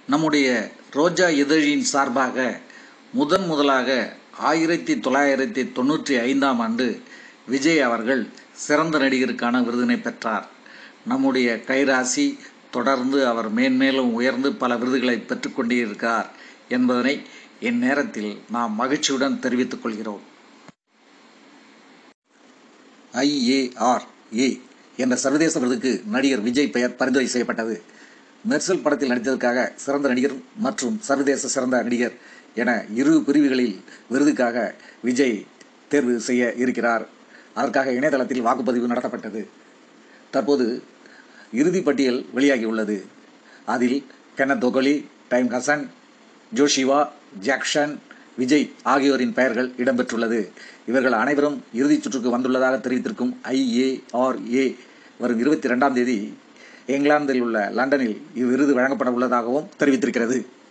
நம்முடைய ரோஜா இதழின் சார்பாக முதன் முதலாக ஆயிரத்தி தொள்ளாயிரத்தி தொண்ணூற்றி ஐந்தாம் ஆண்டு விஜய் அவர்கள் சிறந்த நடிகருக்கான விருதினை பெற்றார் நம்முடைய கைராசி தொடர்ந்து அவர் மேன்மேலும் உயர்ந்து பல விருதுகளை பெற்றுக்கொண்டே இருக்கிறார் என்பதனை இந்நேரத்தில் நாம் மகிழ்ச்சியுடன் தெரிவித்துக் கொள்கிறோம் ஐஏஆர் ஏ என்ற சர்வதேச விருதுக்கு நடிகர் விஜய் பெயர் பரிந்துரை செய்யப்பட்டது மெர்சல் படத்தில் நடித்ததற்காக சிறந்த நடிகர் மற்றும் சர்வதேச சிறந்த நடிகர் என இரு பிரிவுகளில் விருதுக்காக விஜய் தேர்வு செய்ய இருக்கிறார் அதற்காக இணையதளத்தில் வாக்குப்பதிவு நடத்தப்பட்டது தற்போது இறுதி பட்டியல் வெளியாகியுள்ளது அதில் கென்னத் தொகலி டைம் ஹசன் ஜோஷிவா ஜாக்சன் விஜய் ஆகியோரின் பெயர்கள் இடம்பெற்றுள்ளது இவர்கள் அனைவரும் இறுதிச் சுற்றுக்கு வந்துள்ளதாக தெரிவித்திருக்கும் ஐஏஆர்ஏ வரும் இருபத்தி ரெண்டாம் தேதி இங்கிலாந்தில் உள்ள லண்டனில் இவ்விருது வழங்கப்பட உள்ளதாகவும் தெரிவித்திருக்கிறது